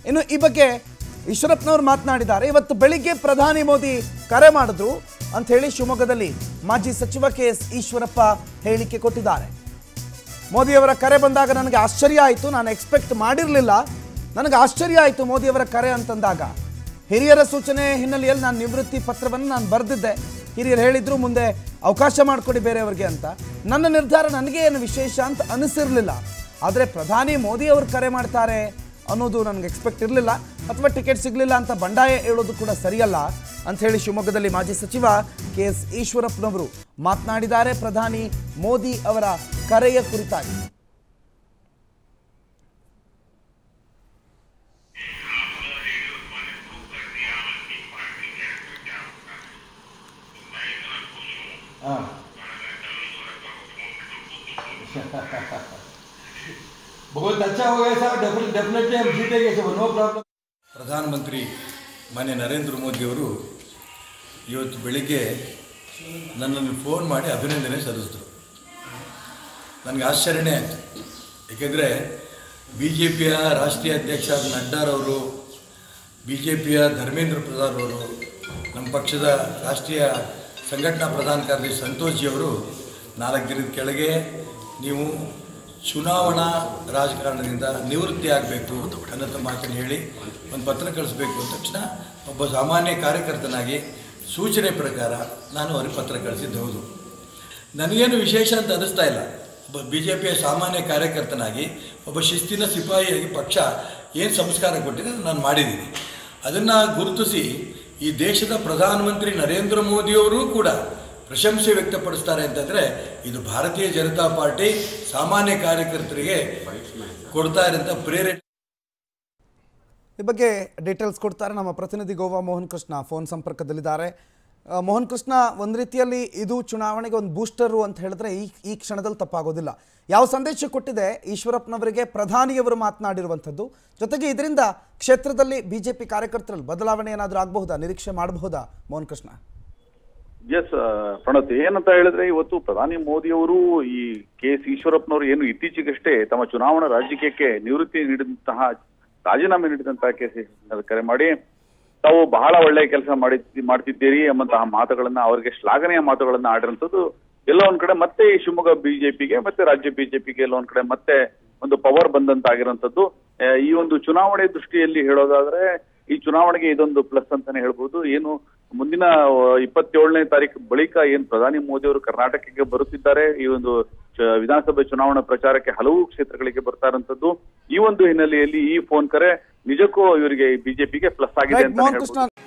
ಇನ್ನು ಈ ಬಗ್ಗೆ ಈಶ್ವರಪ್ಪನವರು ಮಾತನಾಡಿದ್ದಾರೆ ಇವತ್ತು ಬೆಳಿಗ್ಗೆ ಪ್ರಧಾನಿ ಮೋದಿ ಕರೆ ಮಾಡಿದ್ರು ಅಂತ ಹೇಳಿ ಶಿವಮೊಗ್ಗದಲ್ಲಿ ಮಾಜಿ ಸಚಿವ ಕೆ ಎಸ್ ಈಶ್ವರಪ್ಪ ಹೇಳಿಕೆ ಕೊಟ್ಟಿದ್ದಾರೆ ಮೋದಿಯವರ ಕರೆ ಬಂದಾಗ ನನಗೆ ಆಶ್ಚರ್ಯ ಆಯಿತು ನಾನು ಎಕ್ಸ್ಪೆಕ್ಟ್ ಮಾಡಿರಲಿಲ್ಲ ನನಗೆ ಆಶ್ಚರ್ಯ ಆಯಿತು ಮೋದಿಯವರ ಕರೆ ಅಂತಂದಾಗ ಹಿರಿಯರ ಸೂಚನೆ ಹಿನ್ನೆಲೆಯಲ್ಲಿ ನಾನು ನಿವೃತ್ತಿ ಪತ್ರವನ್ನು ನಾನು ಬರೆದಿದ್ದೆ ಹಿರಿಯರು ಹೇಳಿದ್ರು ಮುಂದೆ ಅವಕಾಶ ಮಾಡಿಕೊಡಿ ಬೇರೆಯವ್ರಿಗೆ ಅಂತ ನನ್ನ ನಿರ್ಧಾರ ನನಗೆ ಏನು ವಿಶೇಷ ಅಂತ ಅನಿಸಿರಲಿಲ್ಲ ಆದರೆ ಪ್ರಧಾನಿ ಮೋದಿ ಅವರು ಕರೆ ಮಾಡ್ತಾರೆ ಅನ್ನೋದು ನನಗೆ ಎಕ್ಸ್ಪೆಕ್ಟ್ ಇರಲಿಲ್ಲ ಅಥವಾ ಟಿಕೆಟ್ ಸಿಗಲಿಲ್ಲ ಅಂತ ಬಂಡಾಯ ಹೇಳೋದು ಕೂಡ ಸರಿಯಲ್ಲ ಅಂತ ಹೇಳಿ ಶಿವಮೊಗ್ಗದಲ್ಲಿ ಮಾಜಿ ಸಚಿವ ಕೆ ಎಸ್ ಈಶ್ವರಪ್ಪನವರು ಮಾತನಾಡಿದ್ದಾರೆ ಪ್ರಧಾನಿ ಮೋದಿ ಅವರ ಕರೆಯ ಕುರಿತಾಗಿ बहुत अच्छा हो गया साहब डेफिनेटली हम जीतेंगे सब नो प्रॉब्लम ಪ್ರಧಾನಮಂತ್ರಿ ಮಾನ್ಯ ನರೇಂದ್ರ ಮೋದಿಯವರು ಇವತ್ತು ಬೆಳಿಗ್ಗೆ ನನ್ನನ್ನು ಫೋನ್ ಮಾಡಿ ಅಭಿನಂದನೆ ಸಲ್ಲಿಸಿದ್ರು ನನಗೆ ಆಶ್ಚರ್ಯನೇ ಆಯಿತು ಏಕೆಂದರೆ ಬಿ ಜೆ ಪಿಯ ರಾಷ್ಟ್ರೀಯ ಅಧ್ಯಕ್ಷ ನಡ್ಡಾರವರು ಬಿ ಜೆ ಪಿಯ ಧರ್ಮೇಂದ್ರ ಪ್ರಧಾನ್ ಅವರು ನಮ್ಮ ಪಕ್ಷದ ರಾಷ್ಟ್ರೀಯ ಸಂಘಟನಾ ಪ್ರಧಾನ ಕಾರ್ಯದರ್ಶಿ ಸಂತೋಷ್ಜಿಯವರು ನಾಲ್ಕು ದಿನದ ಕೆಳಗೆ ನೀವು ಚುನಾವಣಾ ರಾಜಕಾರಣದಿಂದ ನಿವೃತ್ತಿ ಆಗಬೇಕು ಅನ್ನೋ ಮಾತನ್ನು ಹೇಳಿ ಒಂದು ಪತ್ರ ಕಳಿಸ್ಬೇಕು ಅಂದ ತಕ್ಷಣ ಒಬ್ಬ ಸಾಮಾನ್ಯ ಕಾರ್ಯಕರ್ತನಾಗಿ ಸೂಚನೆ ಪ್ರಕಾರ ನಾನು ಅವ್ರಿಗೆ ಪತ್ರ ಕಳಿಸಿದ್ದು ಹೌದು ನನಗೇನು ವಿಶೇಷ ಅಂತ ಅನ್ನಿಸ್ತಾ ಇಲ್ಲ ಒಬ್ಬ ಬಿ ಜೆ ಪಿಯ ಸಾಮಾನ್ಯ ಕಾರ್ಯಕರ್ತನಾಗಿ ಒಬ್ಬ ಶಿಸ್ತಿನ ಸಿಪಾಯಿಯಾಗಿ ಪಕ್ಷ ಏನು ಸಂಸ್ಕಾರ ಕೊಟ್ಟಿದೆ ಅದನ್ನ ನಾನು ಮಾಡಿದ್ದೀನಿ ಅದನ್ನು ಗುರುತಿಸಿ ಈ ದೇಶದ ಪ್ರಧಾನಮಂತ್ರಿ ನರೇಂದ್ರ ಮೋದಿಯವರೂ ಕೂಡ ಪ್ರಶಂಸೆ ವ್ಯಕ್ತಪಡಿಸ್ತಾರೆ ಅಂತಂದರೆ ಇದು ಭಾರತೀಯ ಜನತಾ ಪಾರ್ಟಿ ಸಾಮಾನ್ಯ ಕಾರ್ಯಕರ್ತರಿಗೆ ಕೊಡ್ತಾ ಇರೋಂಥ ಪ್ರೇರಣೆ ಈ ಬಗ್ಗೆ ಡೀಟೇಲ್ಸ್ ಕೊಡ್ತಾರೆ ನಮ್ಮ ಪ್ರತಿನಿಧಿ ಗೋವಾ ಮೋಹನ್ ಕೃಷ್ಣ ಫೋನ್ ಸಂಪರ್ಕದಲ್ಲಿದ್ದಾರೆ ಆ, ಮೋಹನ್ ಕೃಷ್ಣ ಒಂದು ರೀತಿಯಲ್ಲಿ ಇದು ಚುನಾವಣೆಗೆ ಒಂದು ಬೂಸ್ಟರು ಅಂತ ಹೇಳಿದ್ರೆ ಈ ಈ ಕ್ಷಣದಲ್ಲಿ ತಪ್ಪಾಗೋದಿಲ್ಲ ಯಾವ ಸಂದೇಶ ಕೊಟ್ಟಿದೆ ಈಶ್ವರಪ್ಪನವರಿಗೆ ಪ್ರಧಾನಿಯವರು ಮಾತನಾಡಿರುವಂಥದ್ದು ಜೊತೆಗೆ ಇದರಿಂದ ಕ್ಷೇತ್ರದಲ್ಲಿ ಬಿಜೆಪಿ ಕಾರ್ಯಕರ್ತರಲ್ಲಿ ಬದಲಾವಣೆ ಏನಾದರೂ ಆಗಬಹುದಾ ನಿರೀಕ್ಷೆ ಮಾಡಬಹುದಾ ಮೋಹನ್ ಕೃಷ್ಣ ಎಸ್ ಪ್ರಣತ್ ಏನಂತ ಹೇಳಿದ್ರೆ ಇವತ್ತು ಪ್ರಧಾನಿ ಮೋದಿ ಅವರು ಈ ಕೆ ಎಸ್ ಈಶ್ವರಪ್ಪನವರು ಏನು ಇತ್ತೀಚೆಗಷ್ಟೇ ತಮ್ಮ ಚುನಾವಣಾ ರಾಜಕೀಯಕ್ಕೆ ನಿವೃತ್ತಿ ನೀಡಿದಂತಹ ರಾಜೀನಾಮೆ ನೀಡಿದಂತಹ ಕೆ ಎಸ್ ಈಶ್ವರಪ್ಪನವರು ಕರೆ ಮಾಡಿ ತಾವು ಬಹಳ ಒಳ್ಳೆ ಕೆಲಸ ಮಾಡಿ ಮಾಡ್ತಿದ್ದೀರಿ ಎಂಬಂತಹ ಮಾತುಗಳನ್ನ ಅವರಿಗೆ ಶ್ಲಾಘನೆಯ ಮಾತುಗಳನ್ನ ಆಡಿರುವಂತದ್ದು ಎಲ್ಲ ಒಂದ್ ಕಡೆ ಮತ್ತೆ ಈ ಶಿವಮೊಗ್ಗ ಬಿಜೆಪಿಗೆ ಮತ್ತೆ ರಾಜ್ಯ ಬಿಜೆಪಿಗೆ ಎಲ್ಲ ಒಂದ್ ಕಡೆ ಮತ್ತೆ ಒಂದು ಪವರ್ ಬಂದಂತಾಗಿರುವಂತದ್ದು ಆ, ಈ ಒಂದು ಚುನಾವಣೆ ದೃಷ್ಟಿಯಲ್ಲಿ ಹೇಳೋದಾದ್ರೆ ಈ ಚುನಾವಣೆಗೆ ಇದೊಂದು ಪ್ಲಸ್ ಅಂತಾನೆ ಹೇಳ್ಬೋದು ಏನು ಮುಂದಿನ ಇಪ್ಪತ್ತೇಳನೇ ತಾರೀಕು ಬಳಿಕ ಏನ್ ಪ್ರಧಾನಿ ಮೋದಿ ಅವರು ಕರ್ನಾಟಕಕ್ಕೆ ಬರುತ್ತಿದ್ದಾರೆ ಈ ಒಂದು ಚ- ವಿಧಾನಸಭೆ ಚುನಾವಣಾ ಪ್ರಚಾರಕ್ಕೆ ಹಲವು ಕ್ಷೇತ್ರಗಳಿಗೆ ಬರ್ತಾ ಇರುವಂತದ್ದು ಈ ಒಂದು ಹಿನ್ನೆಲೆಯಲ್ಲಿ ಈ ಫೋನ್ ಕರೆ ನಿಜಕ್ಕೂ ಇವರಿಗೆ ಬಿಜೆಪಿಗೆ ಪ್ಲಸ್ ಆಗಿದೆ ರೈಟ್ ಅಂತ ಮೋಹನ್ ಹೇಳ್ಬೋದು ಕೃಷ್ಣ